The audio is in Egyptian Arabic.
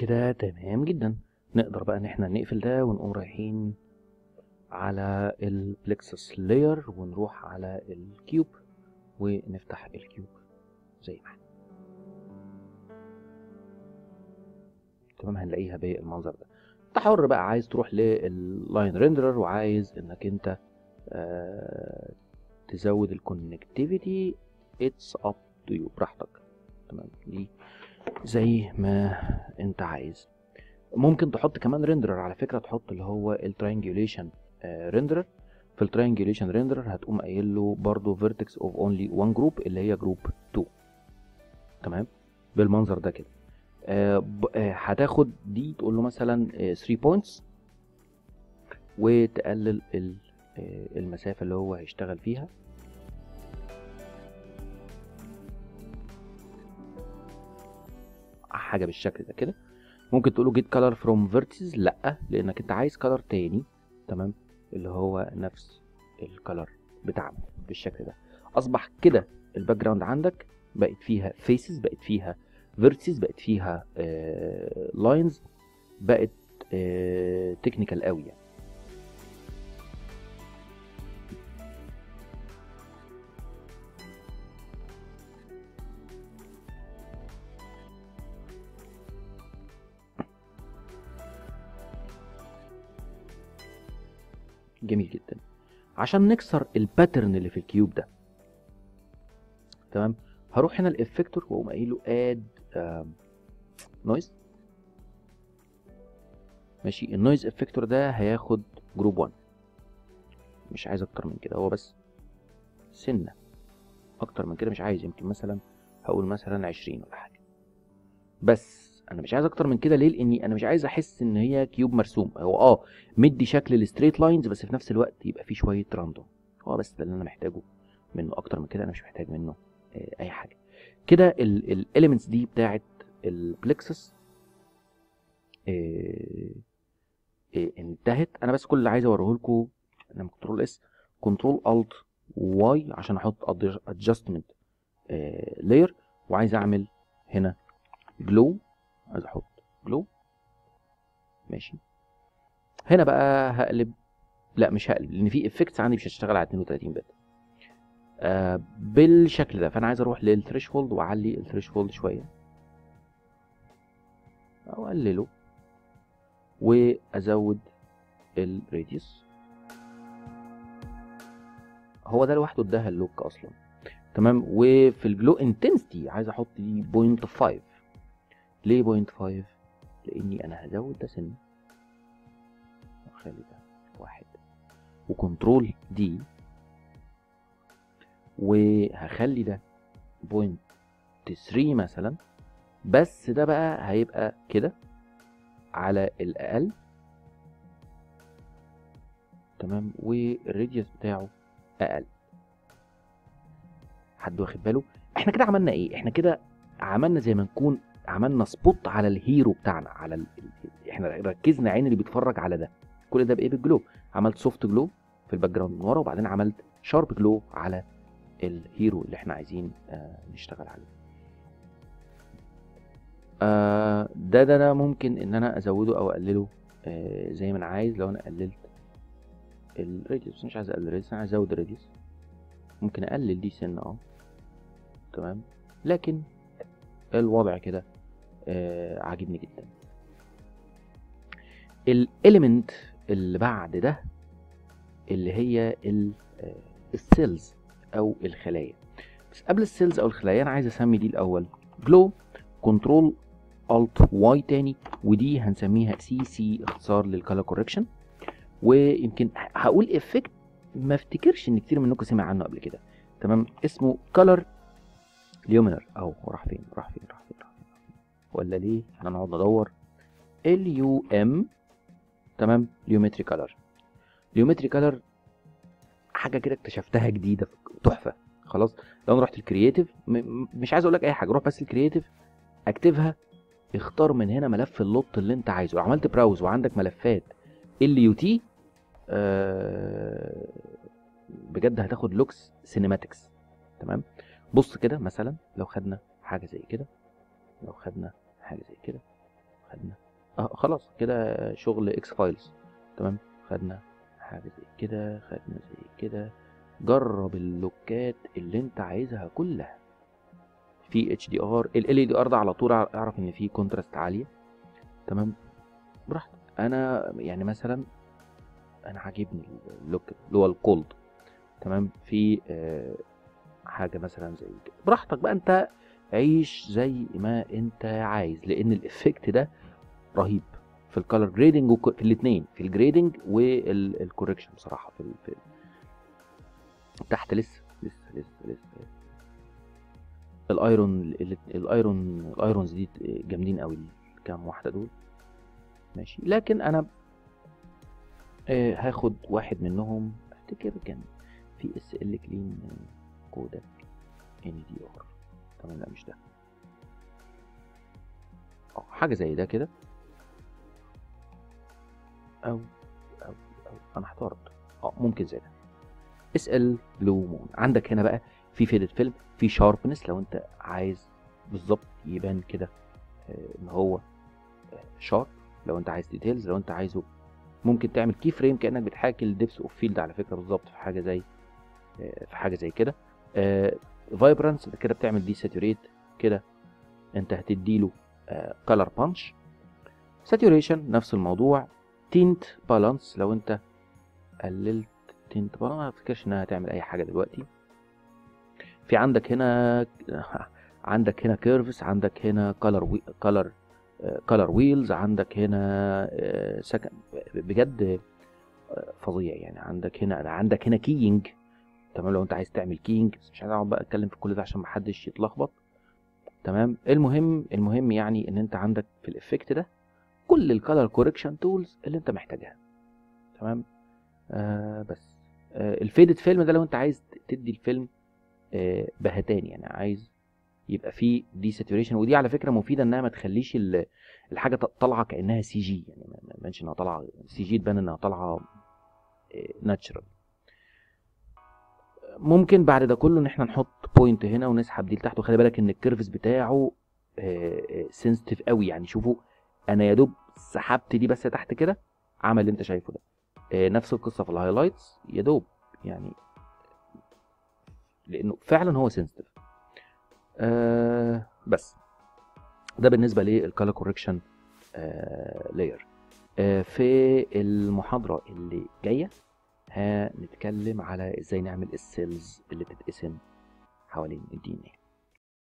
كده تمام جدا نقدر بقى ان احنا نقفل ده ونقوم رايحين على البلكسس لاير ونروح على الكيوب ونفتح الكيوب زي ما احنا تمام هنلاقيها بالمنظر ده انت حر بقى عايز تروح لللاين ريندرر وعايز انك انت آه تزود الكونكتيفيتي اتس اب تو يو براحتك تمام دي زي ما انت عايز ممكن تحط كمان ريندرر على فكره تحط اللي هو التريانجوليشن ريندرر في التريانجوليشن ريندرر هتقوم قايل له برضه فيرتكس اوف اونلي وان جروب اللي هي جروب 2 تمام بالمنظر ده كده آه ب- آه، هتاخد دي تقول له مثلا 3 بوينتس وتقلل ال- آه، المسافه اللي هو هيشتغل فيها حاجه بالشكل ده كده ممكن تقول له جيت كلر فروم فيرتيز لا لانك انت عايز كلر تاني تمام اللي هو نفس الكلر بتاعنا بالشكل ده اصبح كده الباك جراوند عندك بقت فيها فيسز بقت فيها فيرتيز بقت فيها لاينز بقت تكنيكال قوي يعني جميل جدا عشان نكسر الباترن اللي في الكيوب ده تمام هروح هنا الافكتور واقوم قايل له اد نويز ماشي النويز افكتور ده هياخد جروب 1 مش عايز اكتر من كده هو بس سنه اكتر من كده مش عايز يمكن مثلا هقول مثلا 20 ولا حاجه بس انا مش عايز اكتر من كده ليه لاني انا مش عايز احس ان هي كيوب مرسوم هو اه مدي شكل الستريت لاينز بس في نفس الوقت يبقى فيه شويه راندوم هو بس ده اللي انا محتاجه منه اكتر من كده انا مش محتاج منه آه، اي حاجه كده الاليمنتس دي بتاعت البلكسس انتهت انا بس كل اللي عايز اوريه لكم انا كنترول اس كنترول الت واي عشان احط ادجستمنت لاير وعايز اعمل هنا جلو عايز احط جلو ماشي هنا بقى هقلب لا مش هقلب لان في افكتس عندي مش هتشتغل على 32 بت آه بالشكل ده فانا عايز اروح للثريشولد واعلي الثريشولد شويه او اقلله وازود الراديوس هو ده لوحده اداها اللوك اصلا تمام وفي الجلو انتنسيتي عايز احط دي بوينت 5 ليه بوينت 5 لاني انا هزود ده سن واخلي ده واحد وكنترول دي وهخلي ده بوينت 3 مثلا بس ده بقى هيبقى كده على الاقل تمام والراديوس بتاعه اقل حد واخد باله احنا كده عملنا ايه احنا كده عملنا زي ما نكون عملنا سبوت على الهيرو بتاعنا على ال... ال- احنا ركزنا عين اللي بيتفرج على ده كل ده بايه بالجلو عملت سوفت جلو في الباك جراوند من ورا وبعدين عملت شارب جلو على الهيرو اللي احنا عايزين آه نشتغل عليه آه ده ده ده ممكن ان انا ازوده او اقلله آه زي ما انا عايز لو انا قللت الراديوس مش عايز اقلل الراديوس انا عايز ازود الراديوس ممكن اقلل دي سنه اه تمام لكن الوضع كده آه عاجبني جدا الاليمنت اللي بعد ده اللي هي السيلز او الخلايا بس قبل السيلز او الخلايا انا عايز اسمي دي الاول جلو كنترول الت واي تاني ودي هنسميها سي سي اختصار للكالر كوركشن ويمكن هقول افكت ما افتكرش ان كتير منكم سمع عنه قبل كده تمام اسمه كالر ليومينر اهو راح فين راح فين راح فين راح فين ولا ليه احنا نقعد ندور ال يو ام تمام ليومتري كالر ليومتري كالر حاجه كده اكتشفتها جديده تحفه خلاص لو انا رحت الكرييتيف مش عايز اقول لك اي حاجه روح بس الكرييتيف اكتبها اختار من هنا ملف اللوت اللي انت عايزه لو عملت براوز وعندك ملفات ال يو تي بجد هتاخد لوكس سينماتكس تمام بص كده مثلا لو خدنا حاجه زي كده لو خدنا حاجه زي كده خدنا اه خلاص كده شغل اكس فايلز تمام خدنا حاجه زي كده خدنا زي كده جرب اللوكات اللي انت عايزها كلها في اتش دي ار ال ال دي ار ده على طول اعرف ان فيه كونتراست عاليه تمام براحتك انا يعني مثلا انا عاجبني اللوك اللي هو الكولد تمام في آه حاجه مثلا زي كده براحتك بقى انت عيش زي ما انت عايز لان الافكت ده رهيب في الكالر جريدنج وك... في الاثنين في الجريدنج والكوركشن بصراحه في, ال... في تحت لسه لسه لسه لسه, لسه. الايرون ال- الايرون الايرونز دي جامدين قوي كام واحده دول ماشي لكن انا آه هاخد واحد منهم افتكر كان في اس ال كلين كودك ان دي ار تمام لا مش ده اه حاجه زي ده كده او او او انا احترت اه ممكن زي ده اس ال بلو مون عندك هنا بقى في فيدد فيلم في شاربنس لو انت عايز بالظبط يبان كده آه، ان هو شارب لو انت عايز ديتيلز لو انت عايزه ممكن تعمل كي فريم كانك بتحاكي الدبس اوف فيلد على فكره بالظبط في حاجه زي آه، في حاجه زي كده فايبرانس كده بتعمل دي ساتوريت كده انت هتديله كلر بانش ساتوريشن نفس الموضوع تينت بالانس لو انت قللت تينت بالانس ما افتكرش انها هتعمل اي حاجه دلوقتي في عندك هنا عندك هنا كيرفز عندك هنا كلر كلر كلر ويلز عندك هنا سكن بجد آه، فظيع يعني عندك هنا عندك هنا كينج تمام لو انت عايز تعمل كينج بس مش عايز اقعد بقى اتكلم في كل ده عشان محدش يتلخبط تمام المهم المهم يعني ان انت عندك في الافكت ده كل الكالر كوركشن تولز اللي انت محتاجها تمام آه بس آه الفيدد فيلم ده لو انت عايز تدي الفيلم آه بهتان يعني عايز يبقى فيه دي ساتوريشن ودي على فكره مفيده انها ما تخليش ال- الحاجه ط- طالعه كانها سي جي يعني ما ما تبانش انها طالعه سي جي تبان انها طالعه ناتشرال ممكن بعد ده كله ان احنا نحط بوينت هنا ونسحب دي لتحت وخلي بالك ان الكيرفز بتاعه سنسيتيف قوي يعني شوفوا انا يا دوب سحبت دي بس تحت كده عمل اللي انت شايفه ده آه، نفس القصه في الهايلايتس يا دوب يعني لانه فعلا هو سنسيتيف آه بس ده بالنسبه للكالر كوركشن لاير في المحاضره اللي جايه هنتكلم على ازاي نعمل السيلز اللي بتتقسم حوالين الدي ان